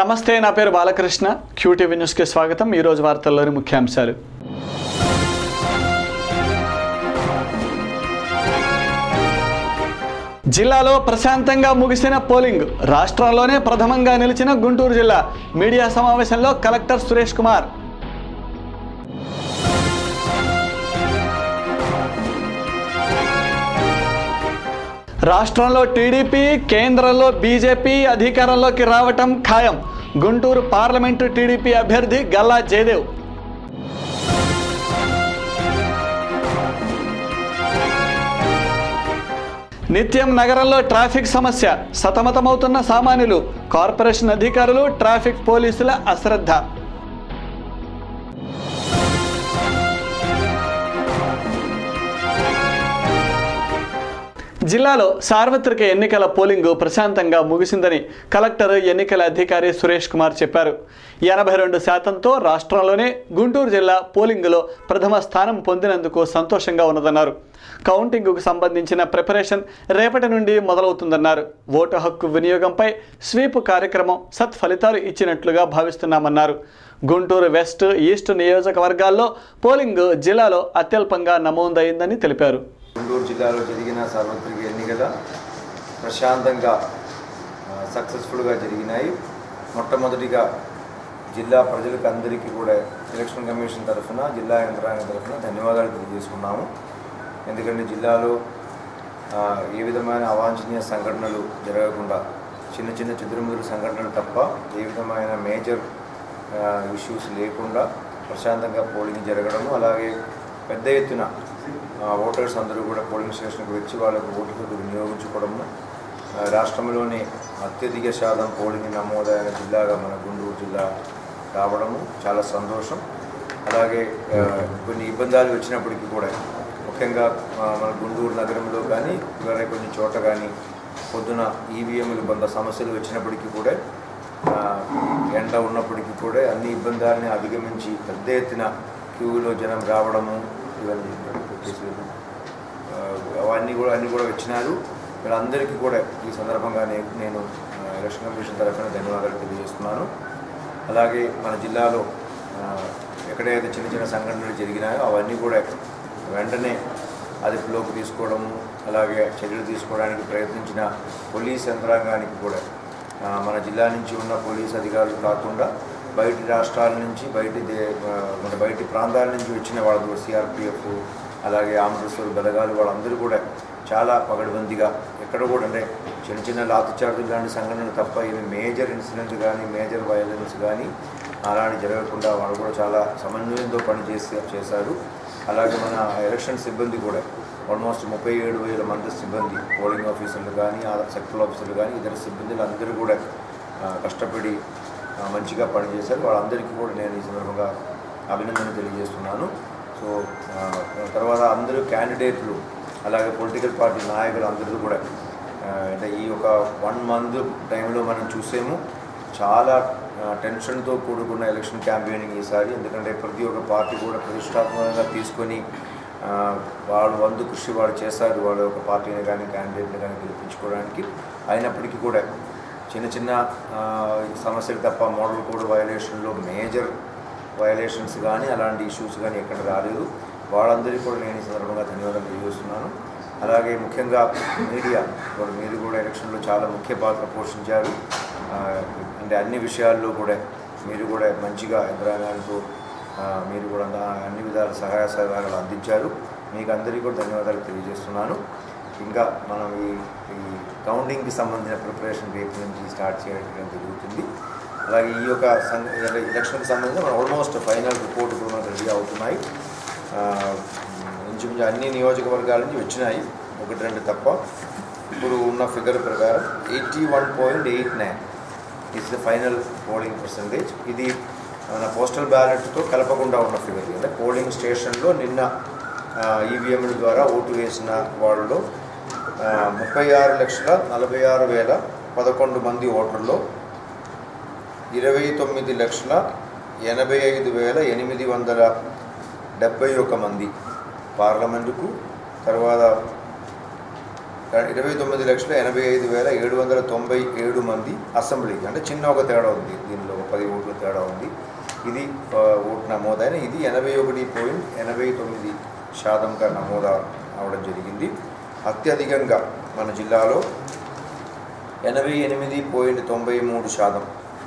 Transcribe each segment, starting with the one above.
నమస్తే నా పేరు బాలకృష్ణ క్యూటీవీ న్యూస్కి స్వాగతం ఈరోజు వార్తల్లోని ముఖ్యాంశాలు జిల్లాలో ప్రశాంతంగా ముగిసిన పోలింగ్ రాష్ట్రంలోనే ప్రథమంగా నిలిచిన గుంటూరు జిల్లా మీడియా సమావేశంలో కలెక్టర్ సురేష్ కుమార్ రాష్ట్రంలో టీడీపీ కేంద్రంలో బీజేపీ అధికారంలోకి రావటం ఖాయం గుంటూరు పార్లమెంటు టీడీపీ అభ్యర్థి గల్లా జయదేవ్ నిత్యం నగరంలో ట్రాఫిక్ సమస్య సతమతమవుతున్న సామాన్యులు కార్పొరేషన్ అధికారులు ట్రాఫిక్ పోలీసుల అశ్రద్ధ జిల్లాలో సార్వత్రిక ఎన్నికల పోలింగ్ ప్రశాంతంగా ముగిసిందని కలెక్టర్ ఎన్నికల అధికారి సురేష్ కుమార్ చెప్పారు ఎనభై రెండు శాతంతో రాష్ట్రంలోనే గుంటూరు జిల్లా పోలింగ్లో ప్రథమ స్థానం పొందినందుకు సంతోషంగా ఉన్నదన్నారు కౌంటింగ్కు సంబంధించిన ప్రిపరేషన్ రేపటి నుండి మొదలవుతుందన్నారు ఓటు హక్కు వినియోగంపై స్వీప్ కార్యక్రమం సత్ఫలితాలు ఇచ్చినట్లుగా భావిస్తున్నామన్నారు గుంటూరు వెస్ట్ ఈస్ట్ నియోజకవర్గాల్లో పోలింగ్ జిల్లాలో అత్యల్పంగా నమోదైందని తెలిపారు గుంటూరు జిల్లాలో జరిగిన సార్వత్రిక ఎన్నికల ప్రశాంతంగా ఆ, సక్సెస్ఫుల్గా జరిగినాయి మొట్టమొదటిగా జిల్లా ప్రజలకు అందరికీ కూడా ఎలక్షన్ కమిషన్ తరఫున జిల్లా యంత్రాంగం తరఫున ధన్యవాదాలు తెలియజేసుకున్నాము ఎందుకంటే జిల్లాలో ఆ, ఏ విధమైన అవాంఛనీయ సంఘటనలు జరగకుండా చిన్న చిన్న చెదురుముదురు సంఘటనలు తప్ప ఏ విధమైన మేజర్ ఇష్యూస్ లేకుండా ప్రశాంతంగా పోలింగ్ జరగడము అలాగే పెద్ద ఎత్తున ఆ, ఓటర్స్ అందరూ కూడా పోలింగ్ స్టేషన్కి వచ్చి వాళ్ళకు ఓటు హక్కు వినియోగించుకోవడము ఆ, రాష్ట్రంలోని అత్యధిక శాతం పోలింగ్ నమోదైన జిల్లాగా మన గుంటూరు జిల్లా రావడము చాలా సంతోషం అలాగే ఆ, కొన్ని ఇబ్బందులు వచ్చినప్పటికీ కూడా ముఖ్యంగా ఆ, మన గుంటూరు నగరంలో కానీ వేరే కొన్ని చోట కానీ పొద్దున ఈవీఎంలు కొంత సమస్యలు వచ్చినప్పటికీ కూడా ఆ, ఎండ ఉన్నప్పటికీ కూడా అన్ని ఇబ్బందులని అధిగమించి పెద్ద ఎత్తున క్యూలో జనం రావడము ఇవన్నీ కేసులు, ఆ, అవన్నీ కూడా అన్నీ కూడా వచ్చినారు వీళ్ళందరికీ కూడా ఈ సందర్భంగా నేను నేను ఆ, ఎలక్షన్ కమిషన్ తరఫున ధన్యవాదాలు తెలియజేస్తున్నాను అలాగే మన జిల్లాలో ఆ, ఎక్కడైతే చిన్న చిన్న సంఘటనలు జరిగినాయో అవన్నీ కూడా వెంటనే అదుపులోకి తీసుకోవడము అలాగే చర్యలు తీసుకోవడానికి ప్రయత్నించిన పోలీస్ యంత్రాంగానికి కూడా ఆ, మన జిల్లా నుంచి ఉన్న పోలీస్ అధికారులు కాకుండా బయటి రాష్ట్రాల నుంచి బయటి దే ఆ, మన బయటి ప్రాంతాల నుంచి వచ్చిన వాళ్ళు సిఆర్పిఎఫ్ అలాగే ఆంధ్రస్వర్ బలగాలు వాళ్ళందరూ కూడా చాలా పగడబందిగా ఎక్కడ కూడా అంటే చిన్న చిన్న లాఠీచార్జులు లాంటి సంఘటనలు తప్ప ఇవి మేజర్ ఇన్సిడెంట్ కానీ మేజర్ వైలెన్స్ కానీ అలాంటి జరగకుండా వాళ్ళు కూడా చాలా సమన్వయంతో పనిచేసి చేశారు అలాగే మన ఎలక్షన్ సిబ్బంది కూడా ఆల్మోస్ట్ ముప్పై ఏడు వేల మంది సిబ్బంది పోలింగ్ ఆఫీసర్లు కానీ సెక్టర్ ఆఫీసర్లు కానీ ఇతర సిబ్బందులు అందరూ కూడా ఆ, కష్టపడి ఆ, మంచిగా పనిచేశారు వాళ్ళందరికీ కూడా నేను ఈ సందర్భంగా అభినందన తెలియజేస్తున్నాను సో ఆ, తర్వాత అందరూ క్యాండిడేట్లు అలాగే పొలిటికల్ పార్టీ నాయకులు అందరూ కూడా ఆ, అంటే ఈ ఒక వన్ మంత్ టైంలో మనం చూసాము చాలా ఆ, టెన్షన్తో కూడుకున్న ఎలక్షన్ క్యాంపెయినింగ్ ఈసారి ఎందుకంటే ప్రతి ఒక్క పార్టీ కూడా ప్రతిష్టాత్మకంగా తీసుకొని ఆ, వాళ్ళు వంతు కృషి వాళ్ళు చేశారు వాళ్ళ ఒక పార్టీని కానీ క్యాండిడేట్ని కానీ గెలిపించుకోవడానికి అయినప్పటికీ కూడా చిన్న చిన్న ఆ, సమస్యలు తప్ప మోడల్ కోడ్ వయలేషన్లో మేజర్ వయలేషన్స్ కానీ అలాంటి ఇష్యూస్ కానీ ఎక్కడ రాలేదు వాళ్ళందరికీ కూడా నేను ఈ సందర్భంగా ధన్యవాదాలు తెలియజేస్తున్నాను అలాగే ముఖ్యంగా మీడియా కూడా మీరు కూడా ఎలక్షన్లో చాలా ముఖ్య పాత్ర పోషించారు ఆ, అంటే అన్ని విషయాల్లో కూడా మీరు కూడా మంచిగా యంత్రాంగాలతో ఆ, మీరు కూడా అంద- అన్ని విధాల సహాయ సహకారాలు అందించారు మీకు అందరికీ కూడా ధన్యవాదాలు తెలియజేస్తున్నాను ఇంకా మనం ఈ ఈ కౌంటింగ్కి సంబంధించిన ప్రిపరేషన్ రేపు నుంచి స్టార్ట్ చేయడం జరుగుతుంది అలాగే ఈ యొక్క సం ఎలక్షన్కి సంబంధించి మనం ఆల్మోస్ట్ ఫైనల్ రిపోర్ట్ కూడా మనకు రెడీ అవుతున్నాయి ఆ, ఇంచుమించు అన్ని నియోజకవర్గాల నుంచి వచ్చినాయి ఒకటి రెండు తప్ప ఇప్పుడు ఉన్న ఫిగర్ ప్రకారం eighty one point eight nine is the final polling percentage ఇది మన పోస్టల్ బ్యాలెట్తో కలపకుండా ఉన్న ఫిగర్ అంటే పోలింగ్ స్టేషన్లో నిన్న ఈవీఎంల ద్వారా ఓటు వేసిన వాళ్ళలో ఆ, ముప్పై ఆరు లక్షల నలభై ఆరు వేల పదకొండు మంది ఓటర్లో ఇరవై తొమ్మిది లక్షల ఎనభై ఐదు వేల ఎనిమిది వందల డెబ్బై ఒక మంది పార్లమెంటుకు తర్వాత ఇరవై తొమ్మిది లక్షల ఎనభై ఐదు వేల ఏడు వందల తొంభై ఏడు మంది అసెంబ్లీకి అంటే చిన్న ఒక తేడా ఉంది దీనిలో ఒక పది ఓట్ల తేడా ఉంది ఇది ఆ, ఓటు నమోదైన ఇది ఎనభై ఒకటి పాయింట్ ఎనభై తొమ్మిది శాతంగా నమోదు అవడం జరిగింది అత్యధికంగా మన జిల్లాలో ఎనభై ఎనిమిది పాయింట్ తొంభై మూడు శాతం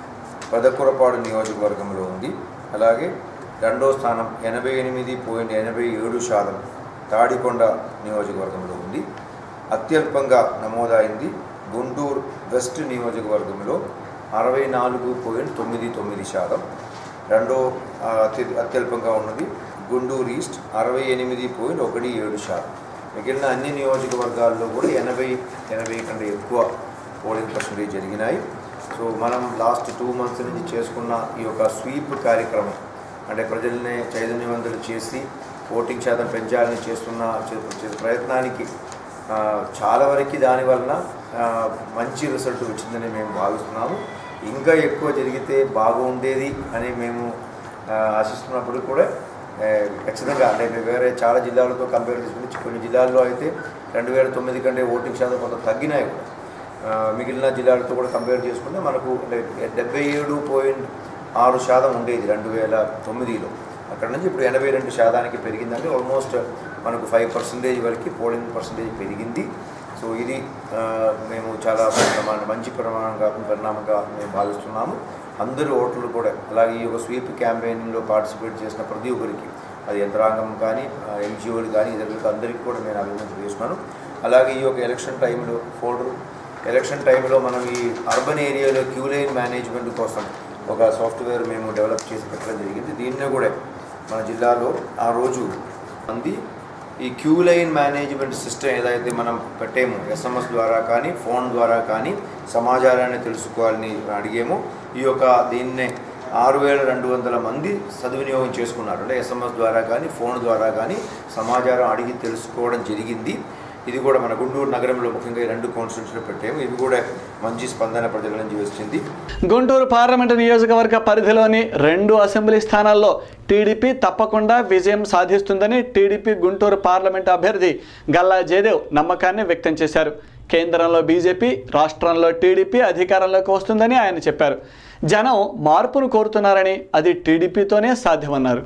పదకురపాడు నియోజకవర్గంలో ఉంది అలాగే రెండో స్థానం ఎనభై ఎనిమిది పాయింట్ ఎనభై ఏడు శాతం తాడికొండ నియోజకవర్గంలో ఉంది అత్యల్పంగా నమోదైంది గుంటూరు వెస్ట్ నియోజకవర్గంలో అరవై నాలుగు పాయింట్ తొమ్మిది తొమ్మిది శాతం రెండో ఆ, అత్య అత్యల్పంగా ఉన్నది గుంటూరు ఈస్ట్ అరవై ఎనిమిది పాయింట్ ఒకటి ఏడు శాతం మిగిలిన అన్ని నియోజకవర్గాల్లో కూడా ఎనభై ఎనభై కంటే ఎక్కువ పోలింగ్ పర్సంటేజ్ జరిగినాయి సో మనం లాస్ట్ టూ మంత్స్ నుంచి చేసుకున్న ఈ యొక్క స్వీప్ కార్యక్రమం అంటే ప్రజల్ని చైతన్యవంతులు చేసి ఓటింగ్ శాతం పెంచాలని చేస్తున్న చే- చే- ప్రయత్నానికి ఆ, చాలా వరకు దాని వలన ఆ, మంచి రిజల్ట్ వచ్చిందని మేము భావిస్తున్నాము ఇంకా ఎక్కువ జరిగితే బాగుండేది అని మేము ఆ, ఆశిస్తున్నప్పుడు కూడా ఏ, ఖచ్చితంగా అంటే మేము వేరే చాలా జిల్లాలతో కంపేర్ చేసుకుని కొన్ని జిల్లాల్లో అయితే రెండు వేల తొమ్మిది కంటే ఓటింగ్ శాతం కొంత తగ్గినాయి కూడా ఆ, మిగిలిన జిల్లాలతో కూడా కంపేర్ చేసుకుంటే మనకు అంటే డెబ్బై ఏడు పాయింట్ ఆరు శాతం ఉండేది రెండు వేల తొమ్మిదిలో అక్కడ నుంచి ఇప్పుడు ఎనభై రెండు శాతానికి పెరిగిందంటే ఆల్మోస్ట్ మనకు ఫైవ్ పర్సెంటేజ్ వరకు పోలింగ్ పర్సెంటేజ్ పెరిగింది సో ఇది ఆ, మేము చాలా ప్రమాణ- మంచి ప్రమాణంగా పరిణామంగా మేము భావిస్తున్నాము అందరూ ఓటర్లు కూడా అలాగే ఈ యొక్క స్వీప్ క్యాంపెయిన్లో పార్టిసిపేట్ చేసిన ప్రతి ఒక్కరికి అది యంత్రాంగం కానీ ఎన్జిఓలు కానీ ఇతరులకు అందరికీ కూడా నేను అభినందన చేస్తున్నాను అలాగే ఈ యొక్క ఎలక్షన్ టైంలో ఫోల్డర్ ఎలక్షన్ టైంలో మనం ఈ అర్బన్ ఏరియాలో క్యూ లైన్ మేనేజ్మెంట్ కోసం ఒక సాఫ్ట్వేర్ మేము డెవలప్ చేసి పెట్టడం జరిగింది దీన్ని కూడా మన జిల్లాలో ఆ రోజు మంది ఈ క్యూ లైన్ మేనేజ్మెంట్ సిస్టమ్ ఏదైతే మనం పెట్టేమో ఎస్ఎంఎస్ ద్వారా కానీ ఫోన్ ద్వారా కానీ సమాచారాన్ని తెలుసుకోవాలని అడిగేమో ఈ యొక్క దీన్నే ఆరు వేల రెండు వందల మంది సద్వినియోగం చేసుకున్నారు అంటే ఎస్ఎంఎస్ ద్వారా కానీ ఫోన్ ద్వారా కానీ సమాచారం అడిగి తెలుసుకోవడం జరిగింది ఇది కూడా మన గుంటూరు నగరంలో ముఖ్యంగా ఈ రెండు కాన్స్టిట్యూన్సీలో పెట్టాము ఇవి కూడా మంచి స్పందన ప్రజల నుంచి వచ్చింది గుంటూరు పార్లమెంటు నియోజకవర్గ పరిధిలోని రెండు అసెంబ్లీ స్థానాల్లో టీడీపీ తప్పకుండా విజయం సాధిస్తుందని టీడీపీ గుంటూరు పార్లమెంటు అభ్యర్థి గల్లా జయదేవ్ నమ్మకాన్ని వ్యక్తం చేశారు కేంద్రంలో బీజేపీ రాష్ట్రంలో టీడీపీ అధికారంలోకి వస్తుందని ఆయన చెప్పారు జనం మార్పును కోరుతున్నారని అది టీడీపీతోనే సాధ్యమన్నారు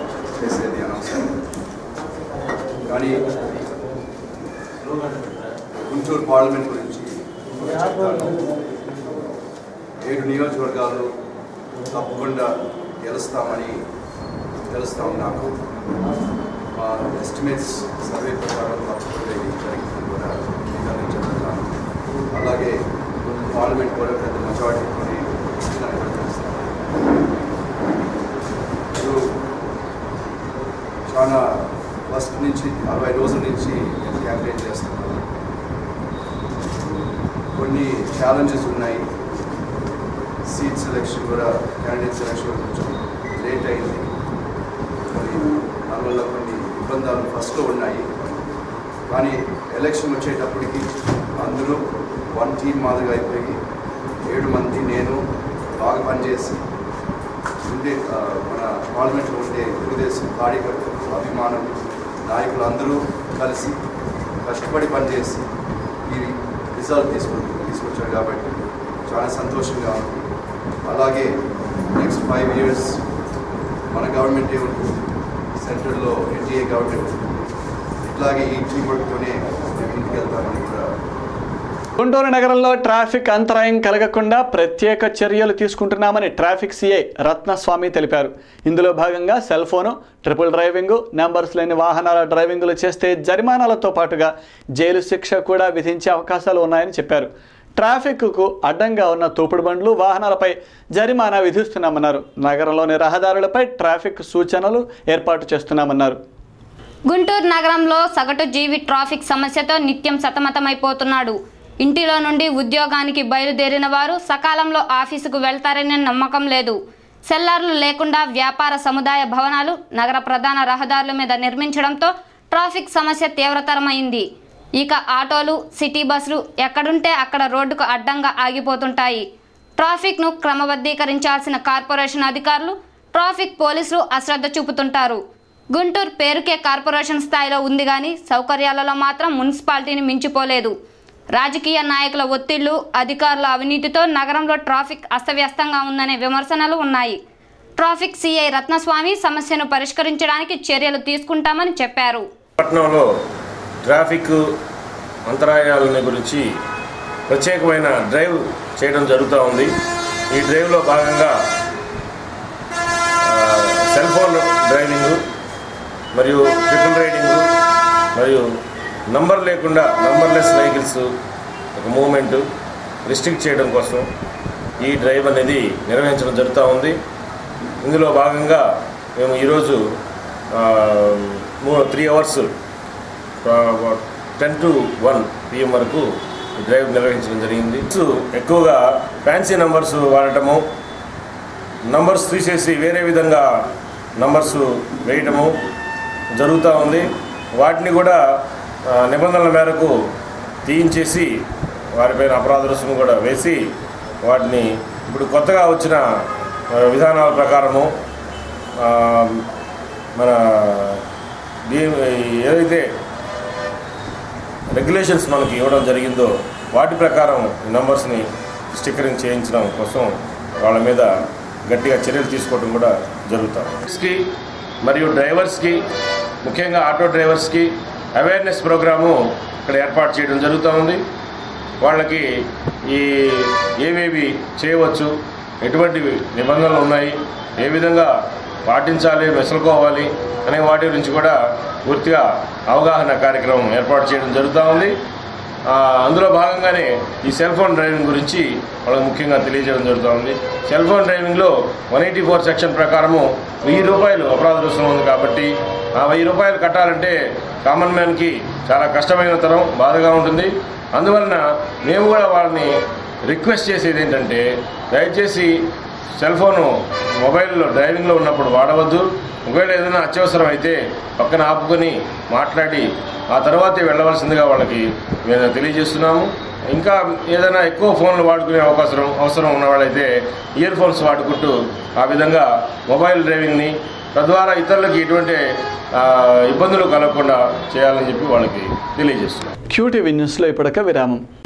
చేసేది అనవసరం కానీ గుంటూరు పార్లమెంట్ గురించి చెప్తాను ఏడు నియోజకవర్గాలు తప్పకుండా గెలుస్తామని తెలుస్తాం నాకు మా ఎస్టిమేట్స్ సర్వే ప్రకారం తప్పకుండా ఇది జరిగిందని కూడా మీకు అందించగలుగుతాను అలాగే పార్లమెంట్ కూడా పెద్ద మెజార్టీ కొని ఇస్తుందని కూడా తెలుస్తాను ఇప్పుడు చాలా ఫస్ట్ నుంచి అరవై రోజుల నుంచి నేను క్యాంపెయిన్ చేస్తున్నాను కొన్ని ఛాలెంజెస్ ఉన్నాయి సీట్ సెలెక్షన్ కూడా క్యాండిడేట్ సెలెక్షన్ కొంచెం లేట్ అయింది మరి దానివల్ల కొన్ని ఇబ్బందాలు ఫస్ట్లో ఉన్నాయి కానీ ఎలక్షన్ వచ్చేటప్పటికి అందరూ వన్ టీమ్ మాదిరిగా అయిపోయి ఏడు మంది నేను బాగా పనిచేసి ఉండే ఆ, మన పార్లమెంట్లో ఉండే తెలుగుదేశం కార్యకర్తలు అభిమానులు నాయకులు అందరూ కలిసి కష్టపడి పనిచేసి ఈ రిజల్ట్ తీసుకు తీసుకొచ్చారు కాబట్టి చాలా సంతోషంగా ఉంది అలాగే నెక్స్ట్ ఫైవ్ ఇయర్స్ మన గవర్నమెంటే ఉంటుంది సెంట్రల్లో ఎన్డీఏ గవర్నమెంట్ ఉంటుంది ఇట్లాగే ఈ టీం వర్క్తోనే మేము ఇంటికి వెళ్తామని కూడా గుంటూరు నగరంలో ట్రాఫిక్ అంతరాయం కలగకుండా ప్రత్యేక చర్యలు తీసుకుంటున్నామని ట్రాఫిక్ సీఐ రత్నస్వామి తెలిపారు ఇందులో భాగంగా cell phone triple driving numbers లేని వాహనాల డ్రైవింగులు చేస్తే జరిమానాలతో పాటుగా జైలు శిక్ష కూడా విధించే అవకాశాలు ఉన్నాయని చెప్పారు ట్రాఫిక్కు అడ్డంగా ఉన్న తోపుడు బండ్లు వాహనాలపై జరిమానా విధిస్తున్నామన్నారు నగరంలోని రహదారులపై ట్రాఫిక్ సూచనలు ఏర్పాటు చేస్తున్నామన్నారు గుంటూరు నగరంలో సగటు జీవి ట్రాఫిక్ సమస్యతో నిత్యం సతమతమైపోతున్నాడు ఇంటిలో నుండి ఉద్యోగానికి బయలుదేరిన వారు సకాలంలో ఆఫీసుకు వెళ్తారనే నమ్మకం లేదు సెల్లార్లు లేకుండా వ్యాపార సముదాయ భవనాలు నగర ప్రధాన రహదారుల మీద నిర్మించడంతో ట్రాఫిక్ సమస్య తీవ్రతరమైంది ఇక ఆటోలు సిటీ బస్సులు ఎక్కడుంటే అక్కడ రోడ్డుకు అడ్డంగా ఆగిపోతుంటాయి ట్రాఫిక్ను క్రమబద్ధీకరించాల్సిన కార్పొరేషన్ అధికారులు ట్రాఫిక్ పోలీసులు అశ్రద్ధ చూపుతుంటారు గుంటూరు పేరుకే కార్పొరేషన్ స్థాయిలో ఉంది కానీ సౌకర్యాలలో మాత్రం మున్సిపాలిటీని మించిపోలేదు రాజకీయ నాయకుల ఒత్తిళ్లు అధికారుల అవినీతితో నగరంలో ట్రాఫిక్ అస్తవ్యస్తంగా ఉందనే విమర్శనలు ఉన్నాయి ట్రాఫిక్ సిఐ రత్నస్వామి సమస్యను పరిష్కరించడానికి చర్యలు తీసుకుంటామని చెప్పారు పట్టణంలో ట్రాఫిక్ అంతరాయాలని గురించి ప్రత్యేకమైన డ్రైవ్ చేయడం జరుగుతూ ఉంది ఈ డ్రైవ్లో భాగంగా ఆ, సెల్ ఫోన్ డ్రైవింగ్ మరియు ట్రిపుల్ రైడింగ్ మరియు నంబర్ లేకుండా నంబర్లెస్ వెహికల్స్ ఒక మూమెంట్ రిస్ట్రిక్ట్ చేయడం కోసం ఈ డ్రైవ్ అనేది నిర్వహించడం జరుగుతూ ఉంది ఇందులో భాగంగా మేము ఈరోజు three hours ten to one PM వరకు ఈ డ్రైవ్ నిర్వహించడం జరిగింది సో ఎక్కువగా ఫ్యాన్సీ నంబర్స్ వాడటము నంబర్స్ తీసేసి వేరే విధంగా నంబర్స్ వేయటము జరుగుతూ ఉంది వాటిని కూడా ఆ, నిబంధనల మేరకు తీయించేసి వారిపైన అపరాధ రుసుము కూడా వేసి వాటిని ఇప్పుడు కొత్తగా వచ్చిన ఆ, విధానాల ప్రకారము ఆ, మన దీ ఏదైతే రెగ్యులేషన్స్ మనకి ఇవ్వడం జరిగిందో వాటి ప్రకారం ఈ నంబర్స్ని స్టిక్కరింగ్ చేయించడం కోసం వాళ్ళ మీద గట్టిగా చర్యలు తీసుకోవడం కూడా జరుగుతుంది మరియు డ్రైవర్స్కి ముఖ్యంగా ఆటో డ్రైవర్స్కి అవేర్నెస్ ప్రోగ్రాము ఇక్కడ ఏర్పాటు చేయడం జరుగుతూ ఉంది వాళ్ళకి ఈ ఏవేవి చేయవచ్చు ఎటువంటి నిబంధనలు ఉన్నాయి ఏ విధంగా పాటించాలి మెసలుకోవాలి అనే వాటి గురించి కూడా పూర్తిగా అవగాహన కార్యక్రమం ఏర్పాటు చేయడం జరుగుతూ ఉంది ఆ, అందులో భాగంగానే ఈ సెల్ ఫోన్ డ్రైవింగ్ గురించి వాళ్ళకి ముఖ్యంగా తెలియజేయడం జరుగుతూ ఉంది సెల్ ఫోన్ డ్రైవింగ్లో వన్ ఎయిటీ ఫోర్ సెక్షన్ ప్రకారము వెయ్యి రూపాయలు అపరాధ రుసుము ఉంది కాబట్టి ఆ వెయ్యి రూపాయలు కట్టాలంటే కామన్ మ్యాన్కి చాలా కష్టమైన తరం బాధగా ఉంటుంది అందువలన మేము కూడా వాళ్ళని రిక్వెస్ట్ చేసేది ఏంటంటే దయచేసి సెల్ ఫోను మొబైల్లో డ్రైవింగ్లో ఉన్నప్పుడు వాడవద్దు ఒకవేళ ఏదైనా అత్యవసరం అయితే పక్కన ఆపుకొని మాట్లాడి ఆ తర్వాతే వెళ్ళవలసిందిగా వాళ్ళకి మేము తెలియజేస్తున్నాము ఇంకా ఏదైనా ఎక్కువ ఫోన్లు వాడుకునే అవకాశం అవసరం ఉన్న వాళ్ళైతే ఇయర్ ఫోన్స్ వాడుకుంటూ ఆ విధంగా మొబైల్ డ్రైవింగ్ని తద్వారా ఇతరులకు ఎటువంటి ఆ, ఇబ్బందులు కలగకుండా చేయాలని చెప్పి వాళ్ళకి తెలియజేస్తున్నాం క్యూటీవీ న్యూస్లో ఇప్పటిక విరామం